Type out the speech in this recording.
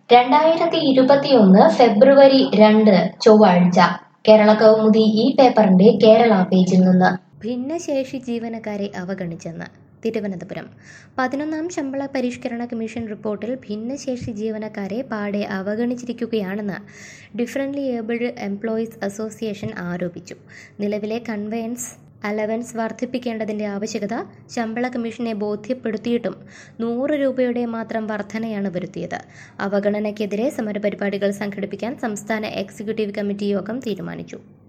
രണ്ടായിരത്തി ഇരുപത്തിയൊന്ന് ഫെബ്രുവരി രണ്ട് ചൊവ്വാഴ്ച കേരള കൗമുദി ഈ പേപ്പറിന്റെ കേരള പേജിൽ നിന്ന് ഭിന്നശേഷി ജീവനക്കാരെ അവഗണിച്ചെന്ന് തിരുവനന്തപുരം പതിനൊന്നാം ശമ്പള പരിഷ്കരണ കമ്മീഷൻ റിപ്പോർട്ടിൽ ഭിന്നശേഷി ജീവനക്കാരെ പാടെ അവഗണിച്ചിരിക്കുകയാണെന്ന് ഡിഫറൻ്റ്ലി ഏബിൾഡ് എംപ്ലോയീസ് അസോസിയേഷൻ ആരോപിച്ചു നിലവിലെ കൺവെയൻസ് അലവൻസ് വർദ്ധിപ്പിക്കേണ്ടതിന്റെ ആവശ്യകത ശമ്പള കമ്മീഷനെ ബോധ്യപ്പെടുത്തിയിട്ടും നൂറ് രൂപയുടെ മാത്രം വർധനയാണ് വരുത്തിയത് അവഗണനയ്ക്കെതിരെ സമരപരിപാടികൾ സംഘടിപ്പിക്കാൻ സംസ്ഥാന എക്സിക്യൂട്ടീവ് കമ്മിറ്റി യോഗം തീരുമാനിച്ചു